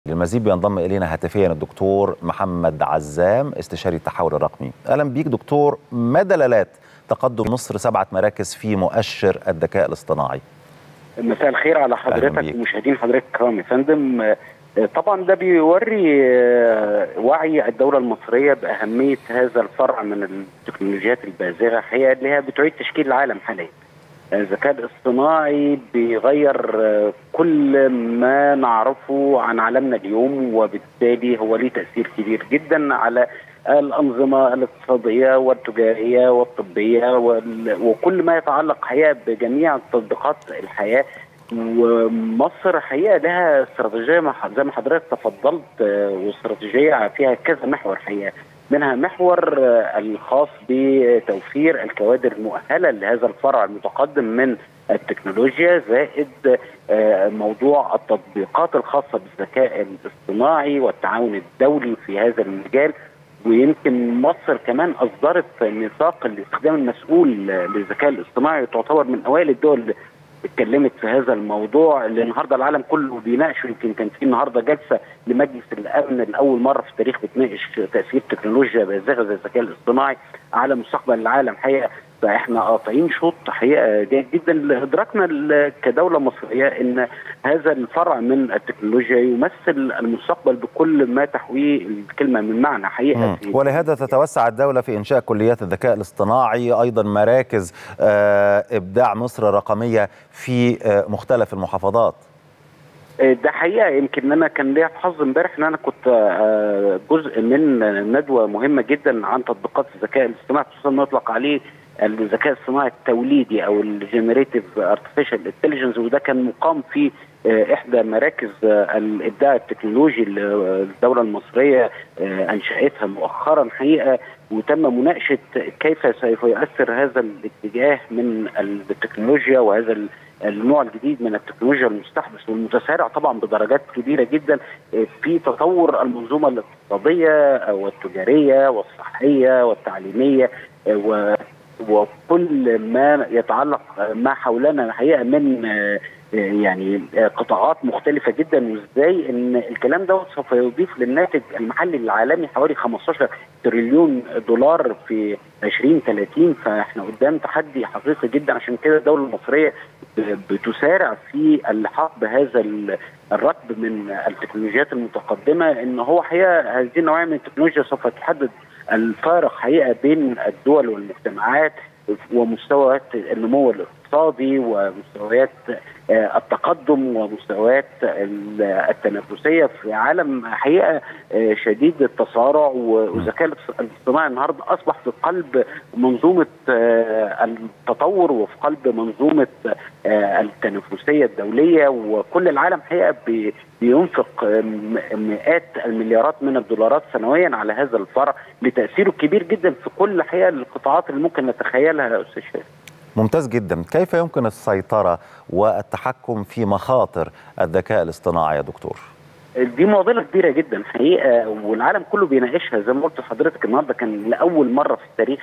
للمزيد بينضم الينا هاتفيا الدكتور محمد عزام استشاري التحول الرقمي اهلا بيك دكتور ما دلالات تقدم مصر سبعه مراكز في مؤشر الذكاء الاصطناعي مساء الخير على أهلاً حضرتك بيك. ومشاهدين حضرتك الكرام يا فندم آه، طبعا ده بيوري آه، وعي الدوله المصريه باهميه هذا الفرع من التكنولوجيات البازغه الحقيقه اللي هي بتعيد تشكيل العالم حاليا الذكاء الاصطناعي بيغير آه، كل ما نعرفه عن عالمنا اليوم وبالتالي هو ليه تاثير كبير جدا على الانظمه الاقتصاديه والتجاريه والطبيه وال- وكل ما يتعلق حقيقه بجميع تطبيقات الحياه ومصر حقيقه لها استراتيجيه مع- زي ما حضرتك تفضلت آه، واستراتيجيه فيها كذا محور حقيقه منها محور آه، الخاص بتوفير الكوادر المؤهله لهذا الفرع المتقدم من التكنولوجيا زائد آه، موضوع التطبيقات الخاصه بالذكاء الاصطناعي والتعاون الدولي في هذا المجال ويمكن مصر كمان اصدرت ميثاق الاستخدام المسؤول للذكاء الاصطناعي وتعتبر من اوائل الدول اللي اتكلمت في هذا الموضوع اللي النهارده العالم كله بيناقشه يمكن كان في النهارده جلسه لمجلس الامن لاول مره في التاريخ بتناقش تاثير تكنولوجيا بازغه زي الذكاء الاصطناعي على مستقبل العالم حقيقه فاحنا قاطعين شوط حقيقه جيد جدا لادراكنا ال- كدوله مصريه ان هذا الفرع من التكنولوجيا يمثل المستقبل بكل ما تحويه الكلمه من معنى حقيقه مم. في ولهذا تتوسع الدولة في إنشاء كليات الذكاء الاصطناعي أيضا مراكز آه، إبداع مصر الرقمية في آه، مختلف المحافظات ده حقيقه يمكن انا كان ليا حظ امبارح ان انا كنت آه، جزء من ندوه مهمه جدا عن تطبيقات الذكاء الاصطناعي خصوصا ما يطلق عليه الذكاء الصناعي التوليدي او الجنريتيف ارتفيشال انتليجنس وده كان مقام في آه، احدى مراكز آه، الابداع التكنولوجي اللي الدوله المصريه آه، انشاتها مؤخرا حقيقه وتم مناقشه كيف سوف يؤثر هذا الاتجاه من التكنولوجيا وهذا ال- النوع الجديد من التكنولوجيا المستحدث والمتسارع طبعا بدرجات كبيره جدا في تطور المنظومه الاقتصاديه والتجاريه والصحيه والتعليميه و وكل ما يتعلق ما حولنا الحقيقه من يعني قطاعات مختلفة جدا وازاي ان الكلام دوت سوف يضيف للناتج المحلي العالمي حوالي 15 تريليون دولار في 2030 فاحنا قدام تحدي حقيقي جدا عشان كده الدولة المصرية بتسارع في اللحاق بهذا ال- الركب من التكنولوجيات المتقدمة ان هو حقيقة هذه النوعية من التكنولوجيا سوف تحدد الفارق حقيقة بين الدول والمجتمعات ومستويات النمو الاقتصادي ومستويات آه، التقدم ومستويات ال- التنافسيه في عالم حقيقه آه، شديد التسارع والذكاء الاص- الاصطناعي النهارده اصبح في قلب منظومه آه، التطور وفي قلب منظومه آه، التنافسيه الدوليه وكل العالم حقيقه بي- بينفق آه، م- مئات المليارات من الدولارات سنويا على هذا الفرع لتاثيره الكبير جدا في كل حقيقه القطاعات اللي ممكن نتخيلها يا استاذ شريف ممتاز جدا كيف يمكن السيطرة والتحكم في مخاطر الذكاء الاصطناعي يا دكتور دي معضله كبيره جدا حقيقه والعالم كله بيناقشها زي ما قلت لحضرتك النهارده كان لاول مره في التاريخ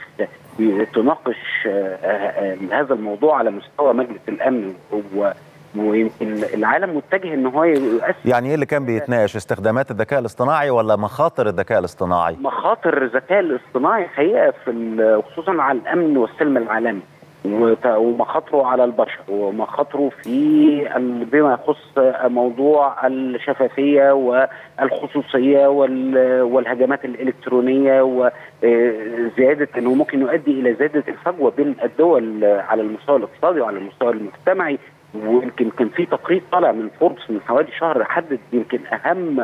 تناقش آه، آه، هذا الموضوع على مستوى مجلس الامن و- ويمكن العالم متجه ان هو يؤثر يعني إيه اللي كان بيتناقش استخدامات الذكاء الاصطناعي ولا مخاطر الذكاء الاصطناعي مخاطر الذكاء الاصطناعي حقيقه في ال- خصوصا على الامن والسلم العالمي وت- ومخاطره على البشر ومخاطره في ال- بما يخص موضوع الشفافيه والخصوصيه وال- والهجمات الالكترونيه وزياده انه ممكن يؤدي الى زياده الفجوه بين الدول على المستوى الاقتصادي وعلى المستوى المجتمعي ويمكن كان في تقرير طالع من فوربس من حوالي شهر حدد يمكن اهم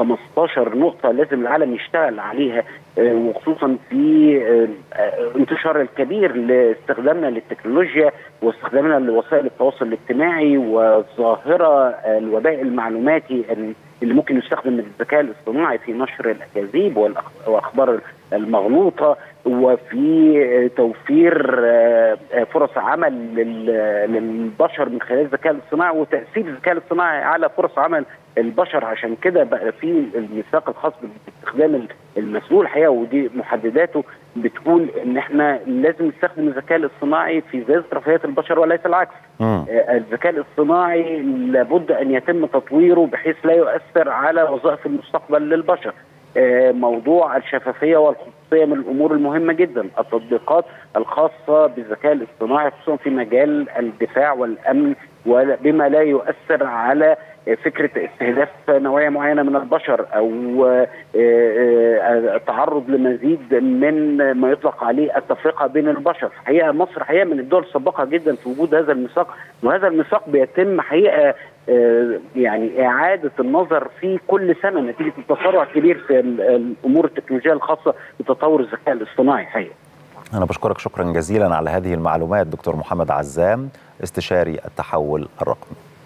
15 نقطة لازم العالم يشتغل عليها آه، وخصوصا في آه، آه، انتشار الكبير لاستخدامنا للتكنولوجيا واستخدامنا لوسائل التواصل الاجتماعي وظاهرة آه، الوباء المعلوماتي اللي ممكن يستخدم الذكاء الاصطناعي في نشر الاكاذيب والأخ- واخبار المغلوطه وفي آه، توفير آه، آه، فرص عمل لل- للبشر من خلال الذكاء الاصطناعي وتاثير الذكاء الاصطناعي على فرص عمل البشر عشان كده بقى في الميثاق الخاص باستخدام المسؤول الحقيقه ودي محدداته بتقول ان احنا لازم نستخدم الذكاء الاصطناعي في زياده رفاهيه البشر وليس العكس. مم. آه، الذكاء الاصطناعي لابد ان يتم تطويره بحيث لا يؤثر على وظائف المستقبل للبشر. آه، موضوع الشفافيه والخصوصيه من الامور المهمه جدا، التطبيقات الخاصه بالذكاء الاصطناعي خصوصا في مجال الدفاع والامن وبما لا يؤثر على فكره استهداف نوعيه معينه من البشر او آه، آه، التعرض لمزيد من ما يطلق عليه التفرقه بين البشر، حقيقه مصر حقيقه من الدول السابقه جدا في وجود هذا الميثاق وهذا الميثاق بيتم حقيقه آه، يعني اعاده النظر فيه كل سنه نتيجه التسارع الكبير في ال- الامور التكنولوجيه الخاصه بتطور الذكاء الاصطناعي حقيقه. أنا بشكرك شكرا جزيلا على هذه المعلومات دكتور محمد عزام استشاري التحول الرقمي